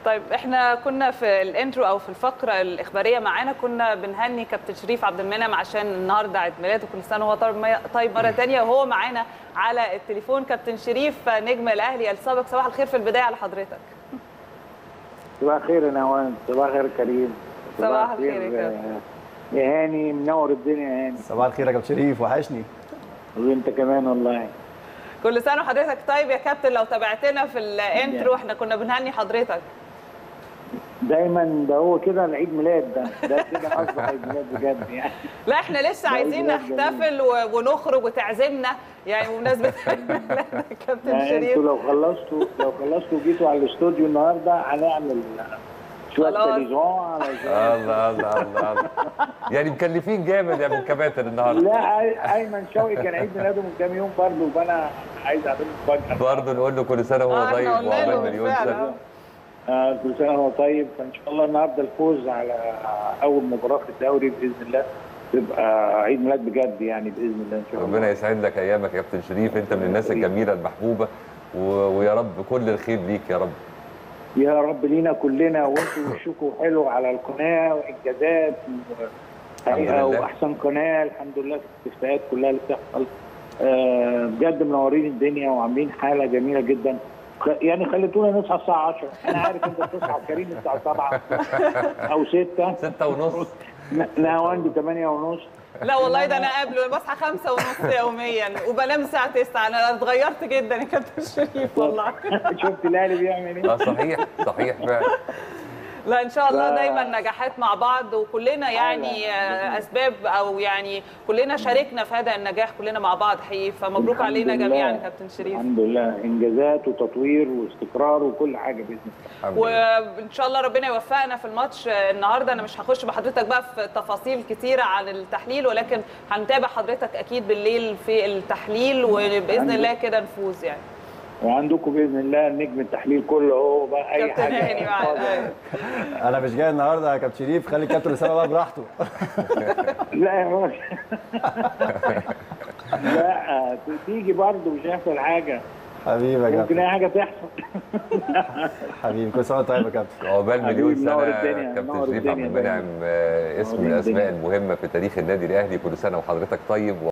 طيب احنا كنا في الانترو او في الفقره الاخباريه معانا كنا بنهني كابتن شريف عبد المنعم عشان النهارده عيد ميلاده كل سنه وهو طيب مره ثانيه وهو معانا على التليفون كابتن شريف نجم الاهلي السابق صباح الخير في البدايه على حضرتك صباح الخير يا نوان صباح الخير كريم صباح الخير يا كابتن يا هاني منور الدنيا يا هاني صباح الخير يا كابتن شريف وحشني وانت كمان والله كل سنه وحضرتك طيب يا كابتن لو تابعتنا في الانترو احنا كنا بنهني حضرتك دايما ده هو كده العيد ميلاد ده ده كده اصبح عيد ميلاد بجد يعني لا احنا لسه عايزين نحتفل ونخرج وتعزمنا يعني بمناسبه كابتن يعني شريف انتوا لو خلصتوا لو خلصتوا وجيتوا على الاستوديو النهارده هنعمل شويه خلاص. تلفزيون على الله الله الله الله يعني مكلفين جامد يا ابن كباتن النهارده لا أي- ايمن شوقي كان عيد ميلاده من كام يوم برضه فانا عايز اعمل له مفاجاه برضه نقول له كل سنه آه، وهو احنا طيب قلنا له وعقبال مليون بالفعل، سنه آه، كل سنه وهو طيب فان شاء الله النهارده الفوز على اول مباراه في الدوري باذن الله تبقى عيد ميلاد بجد يعني باذن الله ان شاء الله ربنا يسعد لك ايامك يا كابتن شريف انت من الناس الجميله المحبوبه و... ويا رب كل الخير ليك يا رب يا رب لينا كلنا وانتوا وشكوا حلو على القناه وانجازات حقيقه لله. واحسن قناه الحمد لله في الاستفتاءات كلها اللي بتحصل آه، بجد منورين الدنيا وعاملين حاله جميله جدا خ- يعني خليتونا نصحى الساعه 10 انا عارف انت بتصحى كريم الساعه 7 او 6 ستة ونص نهاوند 8 ونص لا والله ده انا قبله بصحى خمسة ونص يوميا وبنام الساعة 9 انا اتغيرت جدا يا كابتن شريف والله شفت الاهلي بيعمل ايه؟ اه صحيح صحيح فعلا لا ان شاء الله لا. دايما نجاحات مع بعض وكلنا يعني آه، اسباب او يعني كلنا شاركنا في هذا النجاح كلنا مع بعض حقيقي فمبروك الحمد علينا لله. جميعا يا كابتن شريف الحمد لله انجازات وتطوير واستقرار وكل حاجه باذن الله الحمد لله وان شاء الله ربنا يوفقنا في الماتش النهارده انا مش هخش بحضرتك بقى في تفاصيل كتيره عن التحليل ولكن هنتابع حضرتك اكيد بالليل في التحليل وباذن الله كده نفوز يعني وعندكم باذن الله نجم التحليل كله هو بقى اي كابتن حاجه هاني معانا أيوة. انا مش جاي النهارده يا كابتن شريف خلي الكابتن اسامه بقى براحته لا يا راجل لا تيجي برضه مش هيحصل حاجه حبيبي يا ممكن كابتن اي حاجه تحصل حبيبي كل سنه وأنت طيب يا كابتن عقبال مليون حبيبي، نور سنه الدنيا، كابتن نور شريف عبد الدنيا المنعم آه، اسم نور من الاسماء الدنيا. المهمه في تاريخ النادي الاهلي كل سنه وحضرتك طيب